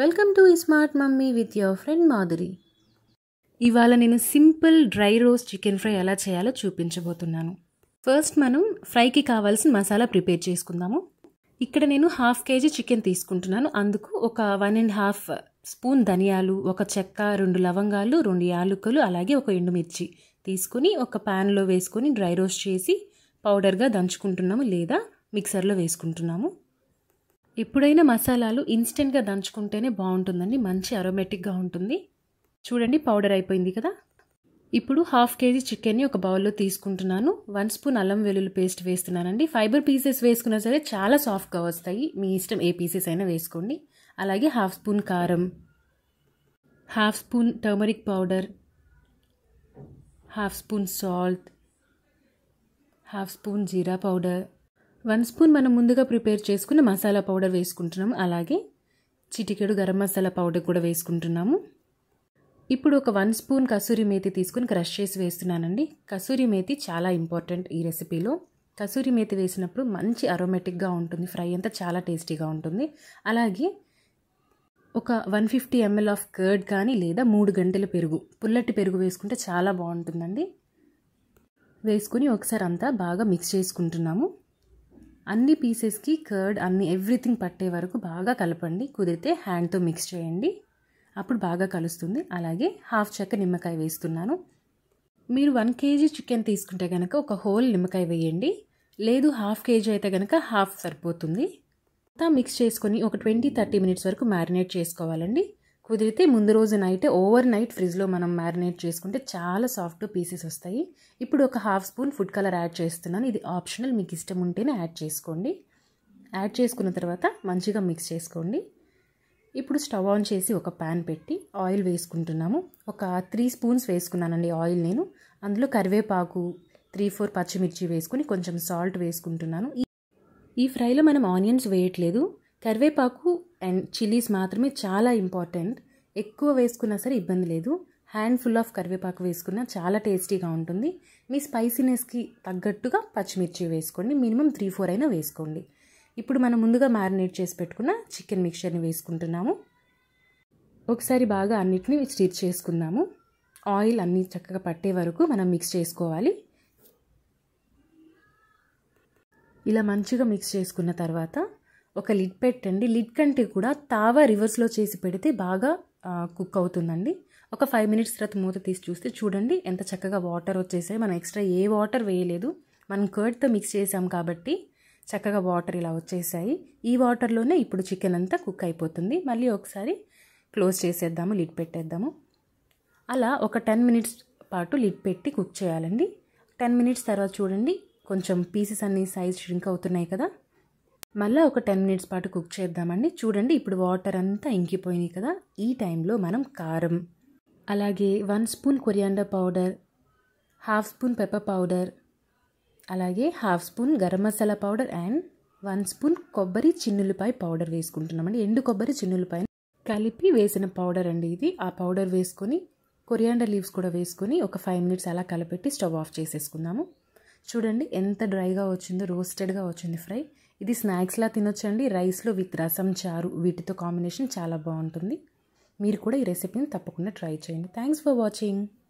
welcome to smart mummy with your friend Madhuri ఇవాళ నేను simple dry roast chicken fry ఎలా చేయాలో చూపించబోతున్నాను ఫస్ట్ మనం ఫ్రైకి కావాల్సిన మసాలా ప్రిపేర్ చేసుకుందాము ఇక్కడ నేను హాఫ్ కేజీ చికెన్ తీసుకుంటున్నాను అందుకు ఒక వన్ అండ్ హాఫ్ స్పూన్ ధనియాలు ఒక చెక్క రెండు లవంగాలు రెండు యాలుకలు అలాగే ఒక ఎండుమిర్చి తీసుకుని ఒక ప్యాన్లో వేసుకొని డ్రై రోస్ట్ చేసి పౌడర్గా దంచుకుంటున్నాము లేదా మిక్సర్లో వేసుకుంటున్నాము ఎప్పుడైనా మసాలాలు ఇన్స్టెంట్గా దంచుకుంటేనే బాగుంటుందండి మంచి అరోమేటిక్గా ఉంటుంది చూడండి పౌడర్ అయిపోయింది కదా ఇప్పుడు హాఫ్ కేజీ చికెన్ని ఒక బౌల్లో తీసుకుంటున్నాను వన్ స్పూన్ అల్లం వెల్లుల్లి పేస్ట్ వేస్తున్నానండి ఫైబర్ పీసెస్ వేసుకున్నా సరే చాలా సాఫ్ట్గా వస్తాయి మీ ఇష్టం ఏ పీసెస్ అయినా వేసుకోండి అలాగే హాఫ్ స్పూన్ కారం half spoon turmeric powder half spoon salt half spoon jeera powder one spoon మనం ముందుగా ప్రిపేర్ చేసుకున్న మసాలా పౌడర్ వేసుకుంటున్నాము అలాగే చిటికెడు గరం మసాలా పౌడర్ కూడా వేసుకుంటున్నాము ఇప్పుడు ఒక వన్ స్పూన్ కసూరి మేతి తీసుకుని క్రష్ చేసి వేస్తున్నానండి కసూరి మేతి చాలా ఇంపార్టెంట్ ఈ రెసిపీలో కసూరి మేతి వేసినప్పుడు మంచి అరోమేటిక్గా ఉంటుంది ఫ్రై అంతా చాలా టేస్టీగా ఉంటుంది అలాగే ఒక one fifty ML of curd కానీ లేదా మూడు గంటల పెరుగు పుల్లటి పెరుగు వేసుకుంటే చాలా బాగుంటుందండి వేసుకుని ఒకసారి అంతా బాగా మిక్స్ చేసుకుంటున్నాము అన్ని పీసెస్కి కర్డ్ అన్ని ఎవ్రీథింగ్ పట్టే వరకు బాగా కలపండి కుదిరితే హ్యాండ్తో మిక్స్ చేయండి అప్పుడు బాగా కలుస్తుంది అలాగే హాఫ్ చెక్క నిమ్మకాయ వేస్తున్నాను మీరు వన్ కేజీ చికెన్ తీసుకుంటే కనుక ఒక హోల్ నిమ్మకాయ వేయండి లేదు హాఫ్ కేజీ అయితే కనుక హాఫ్ సరిపోతుంది అంతా మిక్స్ చేసుకొని ఒక ట్వంటీ థర్టీ మినిట్స్ వరకు మ్యారినేట్ చేసుకోవాలండి కుదిరితే ముందు రోజు నైట్ ఓవర్ నైట్ ఫ్రిడ్జ్లో మనం మ్యారినేట్ చేసుకుంటే చాలా సాఫ్ట్ పీసెస్ వస్తాయి ఇప్పుడు ఒక half spoon food colour add చేస్తున్నాను ఇది ఆప్షనల్ మీకు ఇష్టం ఉంటేనే యాడ్ చేసుకోండి యాడ్ చేసుకున్న తర్వాత మంచిగా మిక్స్ చేసుకోండి ఇప్పుడు స్టవ్ ఆన్ చేసి ఒక ప్యాన్ పెట్టి ఆయిల్ వేసుకుంటున్నాము ఒక త్రీ స్పూన్స్ వేసుకున్నానండి ఆయిల్ నేను అందులో కరివేపాకు త్రీ ఫోర్ పచ్చిమిర్చి వేసుకుని కొంచెం సాల్ట్ వేసుకుంటున్నాను ఈ ఫ్రైలో మనం ఆనియన్స్ వేయట్లేదు కరివేపాకు అండ్ చిల్లీస్ మాత్రమే చాలా ఇంపార్టెంట్ ఎక్కువ వేసుకున్నా సరే ఇబ్బంది లేదు హ్యాండ్ ఫుల్ ఆఫ్ కరివేపాకు వేసుకున్నా చాలా టేస్టీగా ఉంటుంది మీ స్పైసీనెస్కి తగ్గట్టుగా పచ్చిమిర్చి వేసుకోండి మినిమం త్రీ ఫోర్ అయినా వేసుకోండి ఇప్పుడు మనం ముందుగా మ్యారినేట్ చేసి పెట్టుకున్న చికెన్ మిక్చర్ని వేసుకుంటున్నాము ఒకసారి బాగా అన్నిటిని స్టిచ్ చేసుకుందాము ఆయిల్ అన్నీ చక్కగా పట్టే వరకు మనం మిక్స్ చేసుకోవాలి ఇలా మంచిగా మిక్స్ చేసుకున్న తర్వాత ఒక లిడ్ పెట్టండి లిడ్ కంటే కూడా తావా రివర్స్లో చేసి పెడితే బాగా కుక్ అవుతుందండి ఒక ఫైవ్ మినిట్స్ తర్వాత మూత తీసి చూస్తే చూడండి ఎంత చక్కగా వాటర్ వచ్చేసాయి మనం ఎక్స్ట్రా ఏ వాటర్ వేయలేదు మనం కర్డ్తో మిక్స్ చేసాం కాబట్టి చక్కగా వాటర్ ఇలా వచ్చేసాయి ఈ వాటర్లోనే ఇప్పుడు చికెన్ అంతా కుక్ అయిపోతుంది మళ్ళీ ఒకసారి క్లోజ్ చేసేద్దాము లిడ్ పెట్టేద్దాము అలా ఒక టెన్ మినిట్స్ పాటు లిడ్ పెట్టి కుక్ చేయాలండి టెన్ మినిట్స్ తర్వాత చూడండి కొంచెం పీసెస్ అన్ని సైజ్ ష్రింక్ అవుతున్నాయి కదా మళ్ళీ ఒక టెన్ మినిట్స్ పాటు కుక్ చేద్దామండి చూడండి ఇప్పుడు వాటర్ అంతా ఇంకిపోయినాయి కదా ఈ టైంలో మనం కారం అలాగే one spoon coriander powder half spoon pepper powder అలాగే half spoon garam masala powder and one spoon కొబ్బరి చిన్నులపాయ పౌడర్ వేసుకుంటున్నామండి ఎండు కొబ్బరి చిన్నులపాయ కలిపి వేసిన పౌడర్ అండి ఇది ఆ పౌడర్ వేసుకొని కొరియాండర్ లీవ్స్ కూడా వేసుకొని ఒక ఫైవ్ మినిట్స్ అలా కలిపెట్టి స్టవ్ ఆఫ్ చేసేసుకుందాము చూడండి ఎంత డ్రైగా వచ్చిందో రోస్టెడ్గా వచ్చింది ఫ్రై ఇది స్నాక్స్లా తినొచ్చండి రైస్లో విత్ రసం చారు వీటితో కాంబినేషన్ చాలా బాగుంటుంది మీరు కూడా ఈ రెసిపీని తప్పకుండా ట్రై చేయండి థ్యాంక్స్ ఫర్ వాచింగ్